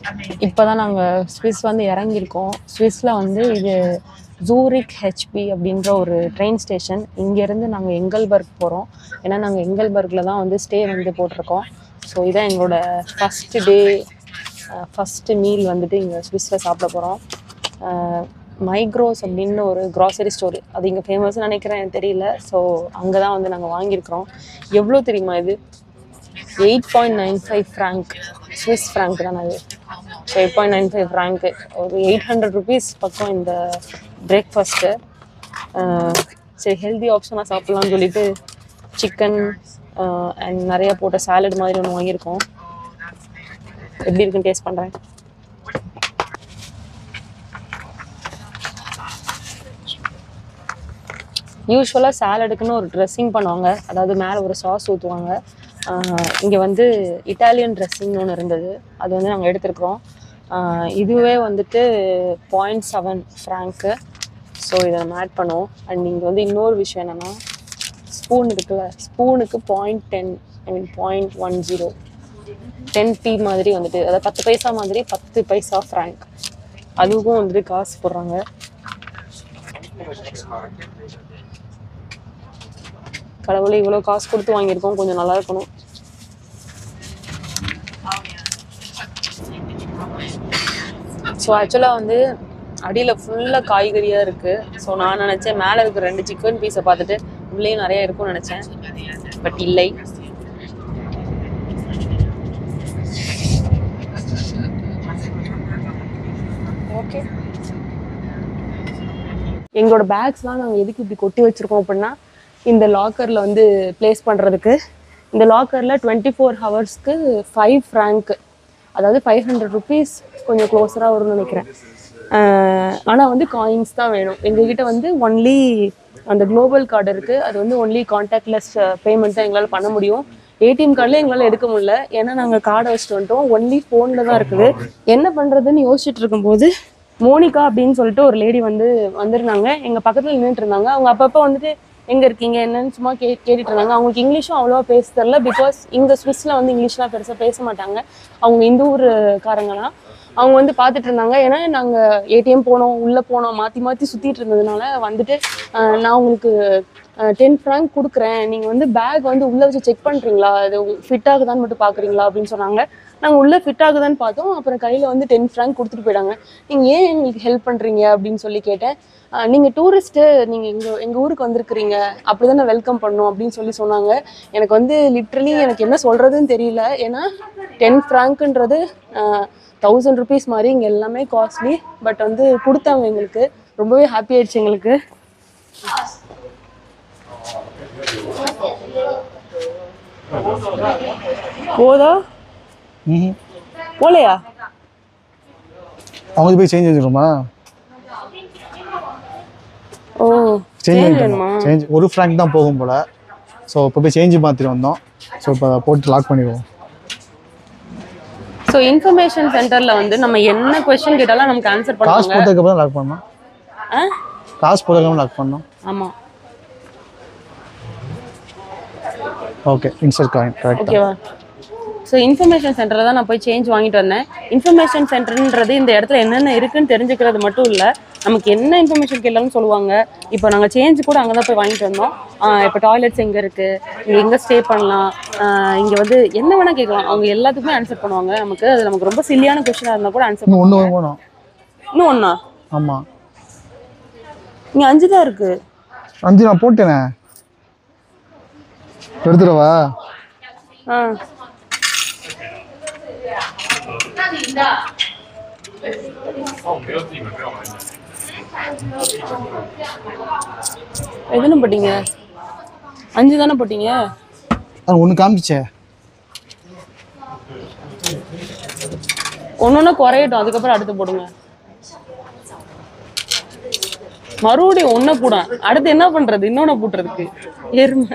இப்போ தான் நாங்கள் ஸ்விஸ் வந்து இறங்கியிருக்கோம் ஸ்விஸில் வந்து இது ஜூரிக் ஹெச்பி அப்படின்ற ஒரு ட்ரெயின் ஸ்டேஷன் இங்கேருந்து நாங்கள் எங்கல்பர்க் போகிறோம் ஏன்னா நாங்கள் எங்கல்பர்க்கில் தான் வந்து ஸ்டே வந்து போட்டிருக்கோம் ஸோ இதான் எங்களோட ஃபஸ்ட்டு டே ஃபஸ்ட்டு மீல் வந்துட்டு இங்கே ஸ்விஸில் சாப்பிட போகிறோம் மைக்ரோஸ் அப்படின்னு ஒரு க்ராசரி ஸ்டோர் அது இங்கே ஃபேமஸ்னு நினைக்கிறேன் எனக்கு தெரியல ஸோ அங்கே தான் வந்து நாங்கள் வாங்கியிருக்கிறோம் எவ்வளோ தெரியுமா இது eight point nine five franc Swiss franc தானே அது so eight point nine five ஃப்ராங்க்கு ஒரு எயிட் ஹண்ட்ரட் ருபீஸ் பக்கம் இந்த பிரேக்ஃபாஸ்ட்டு சரி ஹெல்தி ஆப்ஷனாக சாப்பிட்லாம்னு சொல்லிட்டு சிக்கன் அண்ட் நிறைய போட்ட சாலட் மாதிரி ஒன்று வாங்கியிருக்கோம் எப்படி இருக்குன்னு டேஸ்ட் பண்ணுறேன் யூஸ்வலாக சாலடுக்குன்னு ஒரு ட்ரெஸ்ஸிங் பண்ணுவாங்க அதாவது மேலே ஒரு சாஸ் ஊற்றுவாங்க இங்கே வந்து இட்டாலியன் ட்ரெஸ்ஸிங்னு ஒன்று இருந்தது அது வந்து நாங்கள் எடுத்துருக்குறோம் ஆஹ் இதுவே வந்துட்டு பாயிண்ட் செவன் ஃப்ராங்க்கு ஸோ இதை நம்ம ஆட் பண்ணுவோம் அண்ட் இங்கே வந்து இன்னொரு விஷயம் என்னென்னா ஸ்பூன் இருக்குல்ல ஸ்பூனுக்கு point ten I mean point one zero ten p மாதிரி வந்துட்டு அதாவது பத்து பைசா மாதிரி பத்து பைசா ஃப்ராங்க் அதுவும் வந்துட்டு காசு போடுறாங்க கடவுளே இவ்வளோ காசு கொடுத்து வாங்கியிருக்கோம் கொஞ்சம் நல்லா இருக்கணும் ஸோ ஆக்சுவலாக வந்து அடியில் ஃபுல்லாக காய்கறியாக இருக்குது ஸோ நான் நினச்சேன் மேலே இருக்கிற ரெண்டு சிக்கன் பீஸை பார்த்துட்டு உள்ளேயும் நிறைய இருக்கும்னு நினச்சேன் பட் இல்லை ஓகே எங்களோட பேக்ஸ்லாம் நாங்கள் எதுக்கு இப்படி கொட்டி வச்சுருக்கோம் அப்படின்னா இந்த லாக்கரில் வந்து ப்ளேஸ் பண்ணுறதுக்கு இந்த லாக்கரில் டுவெண்ட்டி ஃபோர் ஹவர்ஸ்க்கு ஃபைவ் ஃப்ராங்க் அதாவது ஃபைவ் ஹண்ட்ரட் ருபீஸ் கொஞ்சம் க்ளோஸராக வரும்னு நினைக்கிறேன் ஆனால் வந்து காயின்ஸ் தான் வேணும் எங்ககிட்ட வந்து ஒன்லி அந்த குளோபல் கார்டு இருக்குது அது வந்து ஒன்லி கான்டாக்ட்லெஸ் பேமெண்ட் தான் எங்களால் பண்ண முடியும் ஏடிஎம் கார்டில் எங்களால் எடுக்க முடியல ஏன்னா நாங்கள் கார்டை வச்சுட்டு வந்துட்டோம் ஒன்லி ஃபோனில் தான் இருக்குது என்ன பண்ணுறதுன்னு யோசிச்சுட்டு இருக்கும்போது மோனிகா அப்படின்னு சொல்லிட்டு ஒரு லேடி வந்து வந்திருந்தாங்க எங்கள் பக்கத்தில் நின்றுட்டு இருந்தாங்க அவங்க அப்பப்போ வந்துட்டு எங்கே இருக்கீங்க என்னன்னு சும்மா கே கேட்டுட்டு இருந்தாங்க அவங்களுக்கு இங்கிலீஷும் அவ்வளோவா பேச தெரில பிகாஸ் இங்கே ஸ்விஸ்ல வந்து இங்கிலீஷ்லாம் பெருசாக பேச மாட்டாங்க அவங்க இந்த ஊருக்காரங்கலாம் அவங்க வந்து பார்த்துட்டு இருந்தாங்க ஏன்னா நாங்கள் ஏடிஎம் போனோம் உள்ளே போனோம் மாற்றி மாற்றி சுற்றிட்டு இருந்ததுனால வந்துட்டு அஹ், நான் உங்களுக்கு டென் ஃப்ராங்க் கொடுக்குறேன் நீங்கள் வந்து பேக் வந்து உள்ளே வச்சு செக் பண்ணுறீங்களா அது ஃபிட் ஆகுதான்னு மட்டும் பார்க்குறீங்களா அப்படின்னு சொன்னாங்க நாங்கள் உள்ளே ஃபிட் ஆகுதான்னு பார்த்தோம் அப்புறம் கையில் வந்து டென் ஃப்ராங்க் கொடுத்துட்டு போயிட்டாங்க நீங்கள் ஏன் எங்களுக்கு ஹெல்ப் பண்ணுறீங்க அப்படின்னு சொல்லி கேட்டேன் அஹ், நீங்க டூரிஸ்ட்டு நீங்க எங்க எங்க ஊருக்கு வந்திருக்கிறீங்க அப்படிதானே வெல்கம் பண்ணணும் அப்படின்னு சொல்லி சொன்னாங்க எனக்கு வந்து லிட்ரலி எனக்கு என்ன சொல்றதுன்னு தெரியல ஏன்னா டென் ஃப்ராங்க்ன்றது தௌசண்ட் ருபீஸ் மாதிரி இங்க எல்லாமே காஸ்ட்லி பட் வந்து கொடுத்தாங்க எங்களுக்கு ரொம்பவே ஹாப்பி ஆயிடுச்சு எங்களுக்கு போதா ம் போலையா அவங்க போய் சேஞ்ச் வச்சுருமா ஓ சேஞ்ச் change வேணுமா பண்ணிட்டோம் சேஞ்ச் ஒரு ஃப்ராங்க் தான் போகும் போல் ஸோ இப்போ போய் சேஞ்சு மாற்றிட்டு வந்தோம் ஸோ இப்போ போட்டு லாக் பண்ணிடுவோம் ஸோ இன்ஃபர்மேஷன் சென்டர்ல வந்து நம்ம என்ன கொஸ்டின் கேட்டாலும் நமக்கு ஆன்சர் காசு பண்ணுவாங்க போட்டதுக்கப்புறம் லாக் பண்ணோம் ஆ காசு போட்டதுக்கப்புறம் லாக் பண்ணோம் ஆமா ஓகே இன்சர்ட் காயின் கரெக்டாக ஓகேவா ஸோ இன்ஃபர்மேஷன் சென்டரில் தான் நான் போய் சேஞ்ச் வாங்கிட்டு வந்தேன் இன்ஃபர்மேஷன் சென்டர்ன்றது இந்த இடத்துல என்னென்ன இருக்குன்னு தெரிஞ்சுக்கிறது மட்டும் இல்லை நமக்கு என்ன இன்ஃபர்மேஷன் கேட்டாலும் சொல்லுவாங்க இப்போ நாங்கள் சேஞ்ச் கூட அங்கே தான் போய் வாங்கிட்டு வந்தோம் இப்போ டாய்லெட்ஸ் எங்கே இருக்குது இங்கே எங்கே ஸ்டே பண்ணலாம் இங்கே வந்து என்ன வேணால் கேட்கலாம் அவங்க எல்லாத்துக்குமே ஆன்சர் பண்ணுவாங்க நமக்கு அது நமக்கு ரொம்ப சில்லியான கொஸ்டினாக இருந்தால் கூட ஆன்சர் இன்னும் ஒன்று போகணும் இன்னும் ஒன்றா ஆமாம் இங்கே அஞ்சு தான் இருக்குது அஞ்சு நான் போட்டேனே எடுத்துடவா ஆ எதுன்னு போட்டீங்க அஞ்சு தானே போட்டீங்க அது ஒன்று காமிச்சே ஒன்னொன்னு குறையட்டும் அதுக்கப்புறம் அடுத்து போடுங்க மறுபடியும் ஒன்ன போட அடுத்து என்ன பண்றது இன்னொன்னு போட்டுறதுக்கு எருமை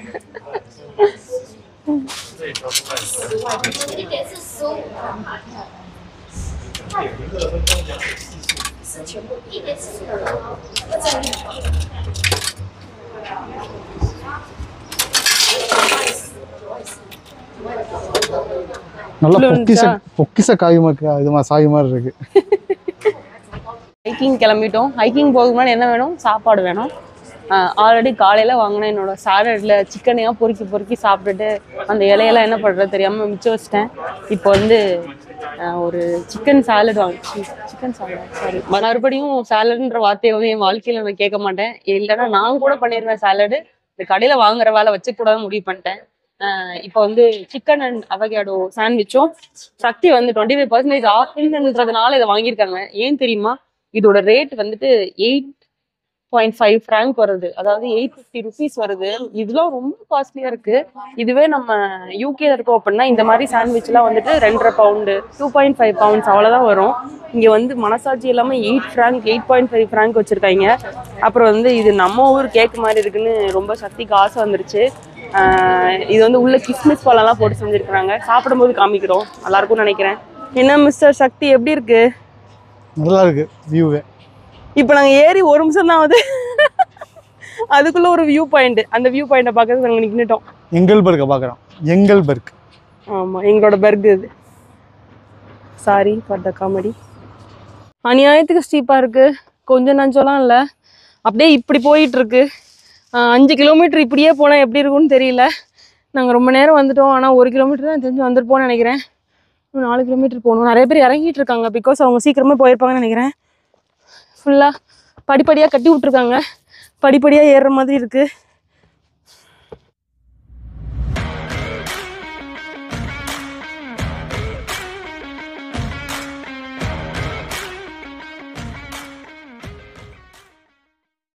நல்லா இவ்வளவு பொக்கிச இருந்துச்சா? பொக்கிச காய் மாதிரி இது மாதிரி சாய் மாதிரி இருக்கு ஹைக்கிங் கிளம்பிட்டோம் ஹைக்கிங் போகிறதுக்கு முன்னாடி என்ன வேணும் சாப்பாடு வேணும் ஆல்ரெடி காலையில் வாங்கினேன் என்னோட சாலடில் சிக்கனையாக பொறுக்கி பொறுக்கி சாப்பிட்டுட்டு அந்த இலையெல்லாம் என்ன பண்ணுறது தெரியாமல் மிச்சம் வச்சிட்டேன் இப்போ வந்து ஆஹ், ஒரு சிக்கன் சாலட் வாங்கி சிக்கன் சாலட் சாரி மறுபடியும் சாலட்ன்ற வார்த்தையை வந்து என் வாழ்க்கையில் நான் கேட்க மாட்டேன் இல்லைன்னா நான் கூட பண்ணிடுவேன் சாலடு இந்த கடையில் வாங்குற வேலை வச்சுக்கூடாது முடிவு பண்ணிட்டேன் ஆஹ் இப்போ வந்து சிக்கன் அண்ட் அவகேடோ சாண்ட்விச்சும் சக்தி வந்து டுவெண்ட்டி ஃபைவ் பர்சன்டேஜ் ஆஃப்ன்றதுனால இதை வாங்கியிருக்காங்க ஏன் தெரியுமா இதோட ரேட் வந்துட்டு எயிட் பாயிண்ட் ஃபைவ் ஃப்ராங்க் வருது அதாவது எயிட் ஃபிஃப்டி ருபீஸ் வருது இதெல்லாம் ரொம்ப காஸ்ட்லியா இருக்கு இதுவே நம்ம யூகேல இருக்கோம் அப்படின்னா இந்த மாதிரி சாண்ட்விச்லாம் வந்துட்டு ரெண்டரை pound two point five pounds அவ்வளோதான் வரும் இங்கே வந்து மனசாட்சி இல்லாமல் eight franc eight point five franc வச்சுருக்காங்க அப்புறம் வந்து இது நம்ம ஊர் கேக் மாதிரி இருக்குன்னு ரொம்ப சக்திக்கு ஆசை வந்துருச்சு ஆஹ் இது வந்து உள்ள கிஸ்மிஸ் பழம்லாம் போட்டு செஞ்சுருக்குறாங்க சாப்பிடும்போது காமிக்கிறோம் நல்லா இருக்கும்னு நினைக்கிறேன் என்ன மிஸ்டர் சக்தி எப்படி இருக்கு நல்லா இருக்கு வியூவே இப்போ நாங்கள் ஏறி ஒரு நிமிஷம் தான் ஆகுது அதுக்குள்ள ஒரு வியூ பாயிண்ட் அந்த வியூ பாயிண்ட்டை பார்க்கறது நாங்கள் நின்றுட்டோம் எங்கல்பர்க்கை பார்க்குறோம் எங்கல்பர்க் ஆமாம் எங்களோட பெர்க் இது சாரி ஃபார் த காமெடி அநியாயத்துக்கு ஸ்டீப்பாக இருக்கு கொஞ்சம் நஞ்சம்லாம் இல்லை அப்படியே இப்படி போயிட்டு இருக்கு ஆஹ் அஞ்சு கிலோமீட்டர் இப்படியே போனால் எப்படி இருக்கும்னு தெரியல நாங்கள் ரொம்ப நேரம் வந்துட்டோம் ஆனால் ஒரு கிலோமீட்டர் தான் தெரிஞ்சு வந்துருப்போம்னு நினைக்கிறேன் இன்னும் நாலு கிலோமீட்டர் போகணும் நிறைய பேர் இறங்கிட்டு இருக்காங்க பிகாஸ் அவங்க சீக்கிரமே போயிருப்பாங்கன்னு நினைக்கிறேன் ஃபுல்லாக படிப்படியாக கட்டி விட்ருக்காங்க படிப்படியாக ஏறுற மாதிரி இருக்குது